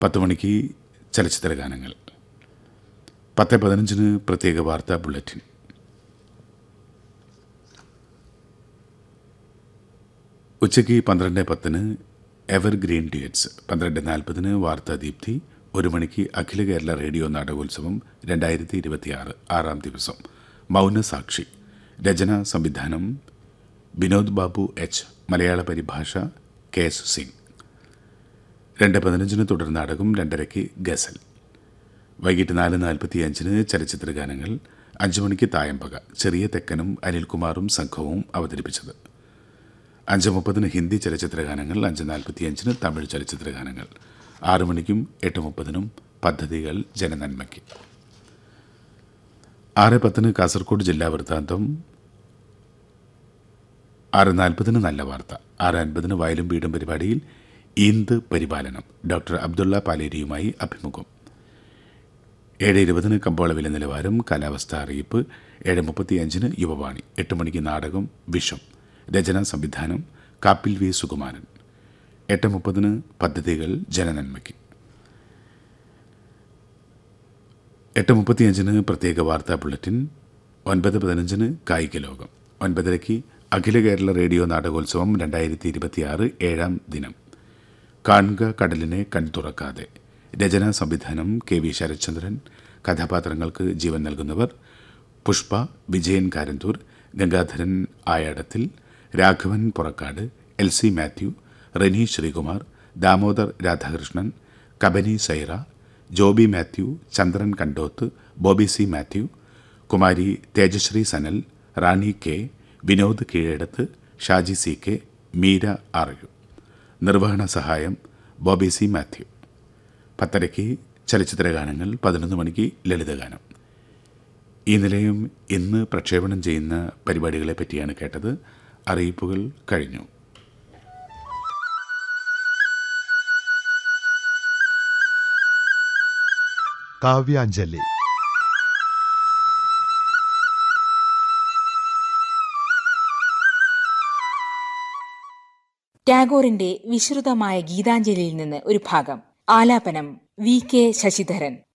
പത്ത് മണിക്ക് ചലച്ചിത്ര ഗാനങ്ങൾ പത്ത് പതിനഞ്ചിന് പ്രത്യേക വാർത്താ ബുള്ളറ്റിൻ ഉച്ചയ്ക്ക് പന്ത്രണ്ട് പത്തിന് എവർഗ്രീൻ ഡ്യൂറ്റ്സ് പന്ത്രണ്ട് നാൽപ്പതിന് വാർത്താ ദീപ്തി ഒരു മണിക്ക് അഖില കേരള റേഡിയോ നാടകോത്സവം രണ്ടായിരത്തി ഇരുപത്തിയാറ് ആറാം ദിവസം മൗനസാക്ഷി രചന സംവിധാനം വിനോദ് ബാബു എച്ച് മലയാള പരിഭാഷ കെ എസ് സിംഗ് രണ്ട് പതിനഞ്ചിന് തുടർ നാടകം രണ്ടരയ്ക്ക് ഗസൽ വൈകിട്ട് നാല് നാൽപ്പത്തി അഞ്ചിന് ചലച്ചിത്ര ഗാനങ്ങൾ അഞ്ചു മണിക്ക് തായമ്പക ചെറിയ തെക്കനും അനിൽകുമാറും സംഘവും അവതരിപ്പിച്ചത് അഞ്ച് മുപ്പതിന് ഹിന്ദി ചലച്ചിത്ര ഗാനങ്ങൾ അഞ്ച് നാൽപ്പത്തി അഞ്ചിന് തമിഴ് ചലച്ചിത്ര ഗാനങ്ങൾ ആറു മണിക്കും എട്ട് മുപ്പതിനും പദ്ധതികൾ ജനനന്മയ്ക്ക് ആറ് പത്തിന് കാസർഗോഡ് ജില്ലാ വൃത്താന്തം ആറ് നാൽപ്പതിന് നല്ല വാർത്ത ആറ് അൻപതിന് വയലും വീടും പരിപാടിയിൽ ഈന്ത് പരിപാലനം ഡോക്ടർ അബ്ദുള്ള പാലേരിയുമായി അഭിമുഖം ഏഴ് ഇരുപതിന് കമ്പോള വില നിലവാരം കാലാവസ്ഥ അറിയിപ്പ് ഏഴ് മുപ്പത്തി അഞ്ചിന് യുവവാണി എട്ട് മണിക്ക് നാടകം വിഷം രചനാ സംവിധാനം കാപ്പിൽ വി സുകുമാരൻ എട്ട് മുപ്പതിന് പദ്ധതികൾ ജനനന്മയ്ക്ക് എട്ട് മുപ്പത്തിയഞ്ചിന് പ്രത്യേക വാർത്താ ബുള്ളറ്റിൻ ഒൻപത് പതിനഞ്ചിന് കായിക ലോകം ഒൻപതരയ്ക്ക് അഖില കേരള റേഡിയോ നാടകോത്സവം രണ്ടായിരത്തി ഇരുപത്തിയാറ് ഏഴാം ദിനം കാണുക കടലിനെ കൺതുറക്കാതെ രചനാ സംവിധാനം കെ വി ശരത്ചന്ദ്രൻ കഥാപാത്രങ്ങൾക്ക് ജീവൻ നൽകുന്നവർ Pushpa Vijayan Karanthur Gangadharan Ayadathil Raghavan Purakkad L C Mathew Reni Sreekumar Damodar Radhakrishnan Kabani Saira Joby Mathew Chandran Kandoth Bobby C Mathew Kumari Thejasree Sanal Rani K Vinod Keezhadath Shaji C K Meera ആർയു നിർവഹണ സഹായം ബോബി സി മാത്യു പത്തരയ്ക്ക് ചലച്ചിത്ര ഗാനങ്ങൾ പതിനൊന്ന് മണിക്ക് ലളിതഗാനം ഈ നിലയം ഇന്ന് പ്രക്ഷേപണം ചെയ്യുന്ന പരിപാടികളെ പറ്റിയാണ് കേട്ടത് അറിയിപ്പുകൾ കഴിഞ്ഞു കാവ്യാഞ്ജലി ടാഗോറിന്റെ വിശ്രുതമായ ഗീതാഞ്ജലിയിൽ നിന്ന് ഒരു ഭാഗം ആലാപനം വി കെ ശശിധരൻ